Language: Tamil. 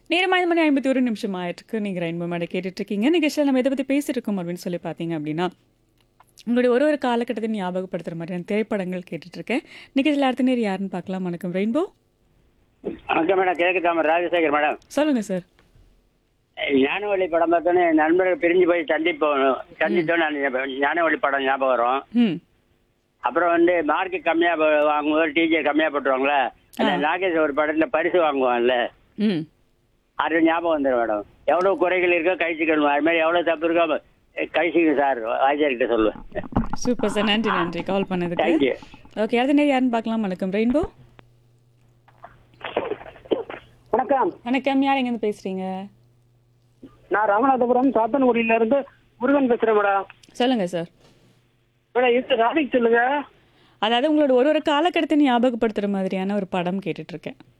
நேரம் ஐந்து மணி ஐம்பத்தி ஒரு நிமிஷம் ஆயிட்டுருக்கு நீங்கள் ரெயின்போ மேடை கேட்டுட்டு இருக்கீங்க நிகழ்ச்சியில் நம்ம எதை பற்றி பேசிட்டு இருக்கோம் அப்படின்னு சொல்லி பார்த்தீங்க அப்படின்னா உங்களுடைய ஒரு ஒரு காலகட்டத்தை ஞாபகப்படுத்துகிற மாதிரியான திரைப்படங்கள் கேட்டுட்டு இருக்கேன் நிகழ்ச்சியில் அடுத்த நேரம் யாருன்னு பார்க்கலாம் வணக்கம் ரெயின்போ வணக்கம் மேடம் கிழக்கு தாமர் ராஜசேகர் மேடம் சொல்லுங்க சார் ஞானவழி படம் பார்த்தோன்னே என் நண்பர்கள் பிரிஞ்சு போய் சந்திப்போம் சந்தித்தோன்னு ஞானவழி படம் ஞாபகம் வரும் ம் அப்புறம் வந்து மார்க் கம்மியாக வாங்கும்போது டீச்சர் கம்மியாக போட்டுருவாங்களே அந்த நாகேஷ் ஒரு படத்தில் பரிசு வாங்குவான்ல ம் அது ஞாபகம் வந்துடும் மேடம் எவ்வளோ குறைகள் இருக்கோ கழிச்சுக்கணும் அது மாதிரி எவ்வளோ தப்பு இருக்கோ கழிச்சிக்கணும் சார் ஆச்சாரிக்கிட்ட சொல்லுவேன் சூப்பர் சார் நன்றி நன்றி கால் பண்ணதுக்கு தேங்க்யூ ஓகே அடுத்த நேரம் யாருன்னு பார்க்கலாம் வணக்கம் ரெயின்போ வணக்கம் வணக்கம் யார் எங்கேருந்து பேசுகிறீங்க நான் ராமநாதபுரம் சாத்தன்குடியில இருந்து முருகன் பேசுறேன் மேடம் சொல்லுங்க சார் மேடம் இது ராணிக்கு சொல்லுங்க அதாவது உங்களோட ஒரு ஒரு காலகட்டத்தை ஞாபகப்படுத்துகிற மாதிரியான ஒரு படம் கேட்டுட்டு இருக்கேன்